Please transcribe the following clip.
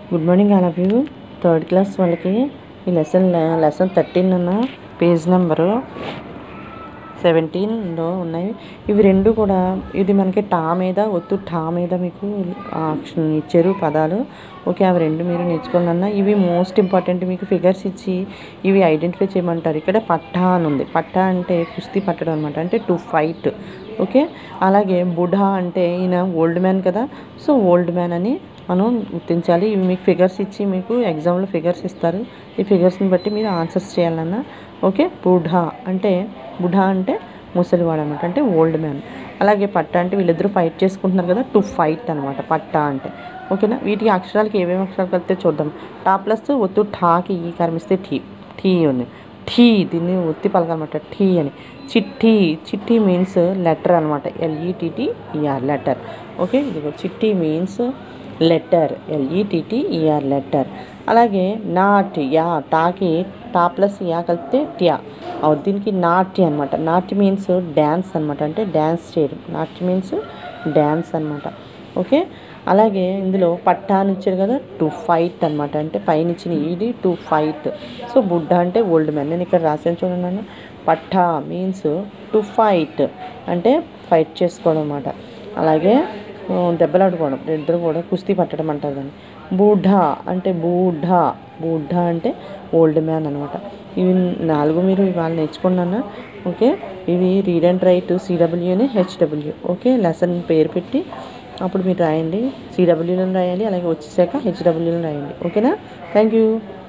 good morning all of you third class వాళ్ళకి ఈ lesson lesson thirteen అన్న page number సెవెంటీన్లో ఉన్నాయి ఇవి రెండు కూడా ఇది మనకి టా మీద ఒత్తు టా మీద మీకు ఆప్షన్ ఇచ్చారు పదాలు ఓకే అవి రెండు మీరు నేర్చుకోవాలన్నా ఇవి మోస్ట్ ఇంపార్టెంట్ మీకు ఫిగర్స్ ఇచ్చి ఇవి ఐడెంటిఫై చేయమంటారు ఇక్కడ పట్టా అని ఉంది పట్టా అంటే కుస్తీ పట్టడం అనమాట అంటే టు ఫైట్ ఓకే అలాగే బుఢా అంటే ఈయన ఓల్డ్ మ్యాన్ కదా సో ఓల్డ్ మ్యాన్ అని మనం గుర్తించాలి ఇవి మీకు ఫిగర్స్ ఇచ్చి మీకు ఎగ్జామ్లో ఫిగర్స్ ఇస్తారు ఈ ఫిగర్స్ని బట్టి మీరు ఆన్సర్స్ చేయాలన్నా ఓకే బుఢా అంటే బుఢా అంటే ముసలివాడు అనమాట అంటే ఓల్డ్ మ్యాన్ అలాగే పట్ట అంటే వీళ్ళిద్దరూ ఫైట్ చేసుకుంటున్నారు కదా టు ఫైట్ అనమాట పట్ట అంటే ఓకేనా వీటికి అక్షరాలకి ఏమేమి అక్షరాలు కలిపితే చూద్దాం టా ప్లస్ ఒత్తు ఠాకి ఈ కర్మిస్తే ఠీ ఠీ ఉంది ఠీ దీన్ని ఒత్తి పలకనమాట ఠీ అని చిట్టి చిట్టి మీన్స్ లెటర్ అనమాట ఎల్ఈటిటి ఈఆర్ లెటర్ ఓకే ఇదిగో చిట్టి means letter L E T T E R letter అలాగే నాట్ యా టాకి టా ప్లస్ యా కలిపితే ట్యా అవు దీనికి నాట్య అనమాట నాట్య మీన్స్ డ్యాన్స్ అనమాట అంటే డ్యాన్స్ చేయడం నాట్య మీన్స్ డ్యాన్స్ అనమాట ఓకే అలాగే ఇందులో పట్టా అని ఇచ్చాడు కదా టు ఫైట్ అనమాట అంటే పైన ఇచ్చిన ఇది టు ఫైట్ సో బుడ్డ అంటే ఓల్డ్ మ్యాన్ నేను ఇక్కడ రాసాను చూడండి పట్టా మీన్స్ టు ఫైట్ అంటే ఫైట్ చేసుకోవడం అనమాట అలాగే ఆ, దెబ్బలాడుకోవడం ఇద్దరు కూడా కుస్తీ పట్టడం అంటారు దాన్ని బూఢా అంటే బూఢా బూఢా అంటే ఓల్డ్ మ్యాన్ అనమాట ఇవి నాలుగు మీరు ఇవాళ నేర్చుకున్నానా ఓకే ఇవి రీడ్ అండ్ రైట్ సిడబ్ల్యూని హెచ్డబ్ల్యూ ఓకే లెసన్ పేరు పెట్టి అప్పుడు మీరు రాయండి సిడబ్ల్యూలను రాయాలి అలాగే వచ్చేసాక హెచ్డబ్ల్యూలను రాయండి ఓకేనా థ్యాంక్ యూ